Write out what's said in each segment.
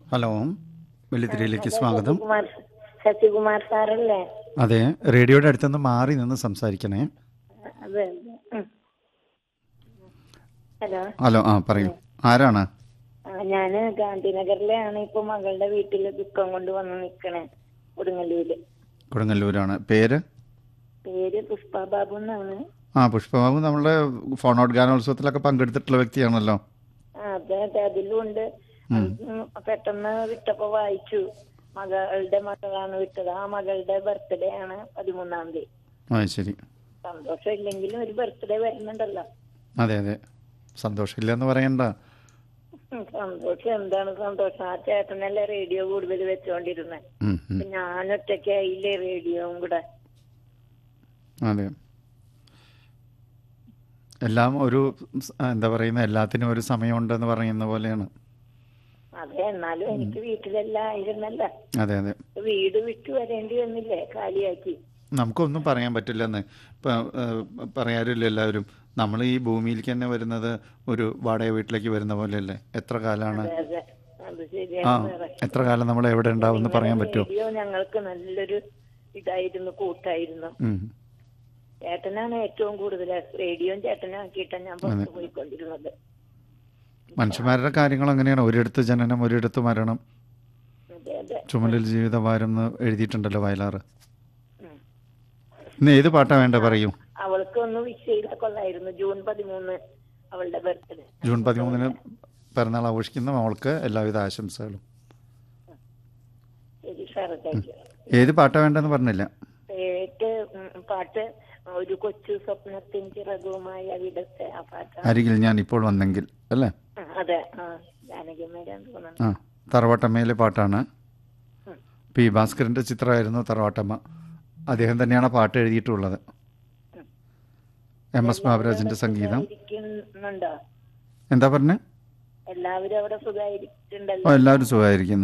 Hello വെള്ളിത്തിരയിലേക്ക് സ്വാഗതം ശശികുമാർ ശശികുമാർ സാറല്ലേ അതെ റേഡിയോയുടെ അടുത്തുനിന്ന് മാറി നിന്ന് സംസാരിക്കണേ അതെ ഉം. ഹലോ ഹലോ ആ പറയൂ ആരാണ് ആ, ഞാന് ഗാന്ധിനഗറിലാണ് ഇപ്പൊ മകളുടെ വീട്ടില് ദുഃഖം കൊണ്ട് വന്ന് നിക്കണേ കൊടുങ്ങല്ലൂര് കൊടുങ്ങല്ലൂരാണ് പേര് പേര് പുഷ്പ ബാബു എന്നാണ് ആ പുഷ്പബാബു നമ്മളുടെ ഫോണോട്ട് ഗാനോത്സവത്തിലൊക്കെ പങ്കെടുത്തിട്ടുള്ള വ്യക്തിയാണല്ലോ ആ, അതെ അതെ അതിലും ഉണ്ട് ഉം, പെട്ടെന്ന് വിട്ടപ്പോ വായിച്ചു മകളുടെ മകളാണ് വിട്ടത് ആ മകളുടെ ബർത്ത്ഡേ ആണ് പതിമൂന്നാം തീയതി ആ ശരി സന്തോഷം ഇല്ലെങ്കിലും ഒരു ബർത്ത്ഡേ വരുന്നുണ്ടല്ലോ അതെ അതെ സന്തോഷമില്ല എന്ന് പറയണ്ട ഉം, സന്തോഷം എന്താണ് സന്തോഷം ആ ചേട്ടനല്ലേ റേഡിയോ കൂടുതൽ വെച്ചോണ്ടിരുന്നത് ഉം, ഉം. ഞാൻ ഒറ്റയ്ക്കായില്ലേ റേഡിയോവും കൂടെ അതെ എല്ലാം ഒരു സ്- എന്താ പറയുന്ന എല്ലാത്തിനും ഒരു സമയമുണ്ടെന്ന് പറയുന്ന പോലെയാണ് അതെ എന്നാലും എനിക്ക് വീട്ടിലെല്ലാം ആയിരുന്നല്ല അതെ അതെ വീട് വിട്ടു വരേണ്ടി വന്നില്ലേ കാലിയാക്കി നമുക്കൊന്നും പറയാൻ പറ്റില്ലെന്ന് ഇപ്പം പറയാറില്ല എല്ലാവരും നമ്മൾ ഈ ഭൂമിയിലേക്ക് തന്നെ വരുന്നത് ഒരു വാടക വീട്ടിലേക്ക് വരുന്ന പോലെയല്ലേ എത്ര കാലമാണ് അതെ അതെ അത് ആ ശരിയാണ് സാറേ. എത്ര കാലം നമ്മൾ എവിടെ ഉണ്ടാവും എന്ന് പറയാൻ പറ്റുമോ റേഡിയോ ഞങ്ങൾക്ക് നല്ലൊരു ഇതായിരുന്നു കൂട്ടായിരുന്നു ഉം. ചേട്ടനാണ് ഏറ്റവും കൂടുതൽ റേഡിയോ ചേട്ടനാക്കിയിട്ടാണ് ഞാൻ പുറത്ത് പോയിക്കൊണ്ടിരുന്നത് മനുഷ്യന്മാരുടെ കാര്യങ്ങൾ അങ്ങനെയാണ് ഒരിടത്ത് ജനനം ഒരിടത്ത് മരണം അതെ അതെ ചുമലിൽ ജീവിതഭാരം എന്ന് എഴുതിയിട്ടുണ്ടല്ലോ വയലാറ് ഉം. ഇന്ന് ഏത് പാട്ടാ വേണ്ട പറയൂ അവൾക്ക് ഒന്ന് വിഷ് ചെയ്താൽ കൊള്ളായിരുന്നു ജൂൺ പതിമൂന്ന് അവളുടെ ബർത്ത്ഡേ ജൂൺ പതിമൂന്നിന് പിറന്നാൾ ആഘോഷിക്കുന്ന മോൾക്ക് എല്ലാവിധ ആശംസകളും ശരി സാറ് താങ്ക് യു ഏത് പാട്ടാ വേണ്ടെന്ന് പറഞ്ഞില്ല പേട്ട് ഉം, പാട്ട് ഒരു കൊച്ചു സ്വപ്നത്തിൻ ചിറകുമായ അവിടത്തെ ആ പാട്ട് അരികിൽ ഞാൻ ഇപ്പോൾ വന്നെങ്കിൽ അല്ലേ ആ, അതെ ആ ജാനകിയമ്മയുടെ തോന്നുന്നു ആ തറവാട്ടമ്മയിലെ പാട്ടാണ് ഉം. പി ഭാസ്കരൻ്റെ ചിത്രമായിരുന്നു തറവാട്ടമ്മ അദ്ദേഹം തന്നെയാണ് ആ പാട്ട് എഴുതിയിട്ടുള്ളത് എം എസ് ബാബുരാജിൻ്റെ സംഗീതം ഇരിക്കുന്നുണ്ടോ എന്താ പറഞ്ഞേ എല്ലാവരും അവിടെ ഓ സുഖമായിരിക്കുന്നുണ്ടല്ലോ എല്ലാവരും സുഖമായിരിക്കുന്നു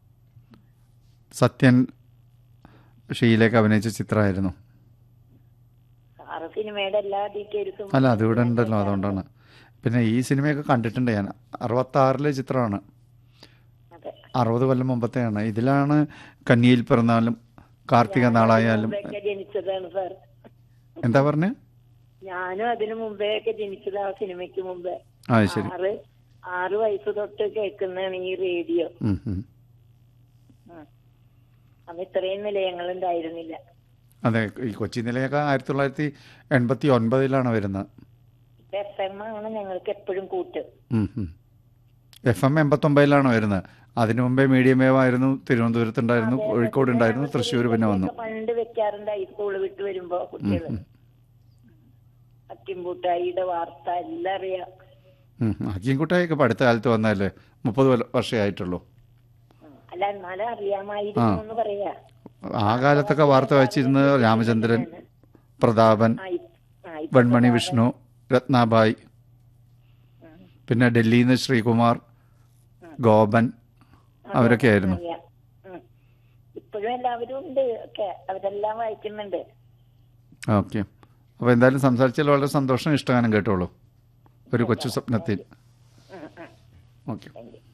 സത്യൻ ഷീയിലേക്ക് അഭിനയിച്ച ചിത്രമായിരുന്നു സാറ് സിനിമയുടെ എല്ലാ ഡീറ്റെയിൽസും അല്ല അതിവിടെ ഉണ്ടല്ലോ അതുകൊണ്ടാണ് പിന്നെ ഈ സിനിമയൊക്കെ കണ്ടിട്ടുണ്ട് ഞാൻ അറുപത്താറിലെ ചിത്രമാണ് അതെ അറുപത് കൊല്ലം മുമ്പത്തെയാണ് ഇതിലാണ് കന്നിയിൽ പിറന്നാലും കാർത്തിക നാളായാലും മുമ്പേയൊക്കെ ജനിച്ചതാണ് സാർ എന്താ പറഞ്ഞേ ഞാനും അതിനു മുമ്പേ ഒക്കെ ജനിച്ചത് ആ സിനിമയ്ക്ക് മുമ്പേ ആ ശരി ആറ് ആറ് വയസ്സ് തൊട്ട് കേൾക്കുന്നതാണ് ഈ റേഡിയോ ഉം, ഉം. ഉം. അന്ന് ഇത്രയും നിലയങ്ങൾ ഉണ്ടായിരുന്നില്ല അതെ ഈ കൊച്ചി നിലയൊക്കെ ആയിരത്തി തൊള്ളായിരത്തി എൺപത്തി ഒൻപതിലാണ് വരുന്നത് എഫ് എം ആണ് ഞങ്ങൾക്ക് എപ്പോഴും കൂട്ട് എഫ് എം എൺപത്തൊമ്പതിലാണ് വരുന്നത് അതിനു മുമ്പേ മീഡിയം വേവ് ആയിരുന്നു തിരുവനന്തപുരത്തുണ്ടായിരുന്നു കോഴിക്കോട് ഉണ്ടായിരുന്നു തൃശ്ശൂർ പിന്നെ വന്നു ഒക്കെ പണ്ട് വെക്കാറുണ്ടായി സ്കൂള് വിട്ട് വരുമ്പോ കുട്ടികള് അക്കിമ്പൂട്ടായിയുടെ വാർത്ത എല്ലാം അറിയാം അക്കിൻകുട്ടായൊക്കെ ഇപ്പം അടുത്ത കാലത്ത് വന്നതല്ലേ മുപ്പത് വർഷമേ ആയിട്ടുള്ളൂ ഉം. അല്ല എന്നാലും അറിയാമായിരുന്നു എന്ന് പറയാ ആ കാലത്തൊക്കെ വാർത്ത വായിച്ചിരുന്നത് രാമചന്ദ്രൻ പ്രതാപൻ ആ, ഇ- ആ, ഇപ്പൊ വെൺമണി വിഷ്ണു രത്നാബായ് ഉം. പിന്നെ ഡൽഹിയിൽ നിന്ന് ശ്രീകുമാർ ഗോപൻ അവരൊക്കെ ആയിരുന്നു അറിയാം. ഉം. ഇപ്പോഴും എല്ലാവരും ഉണ്ട് ഒക്കെ അവരെല്ലാം വായിക്കുന്നുണ്ട് ഓക്കെ അപ്പോൾ എന്തായാലും സംസാരിച്ചാൽ വളരെ സന്തോഷം ഇഷ്ടഗാനം കേട്ടോളൂ ഒരു കൊച്ചു സ്വപ്നത്തിൽ ഉം, ഉം. Okay Thank you.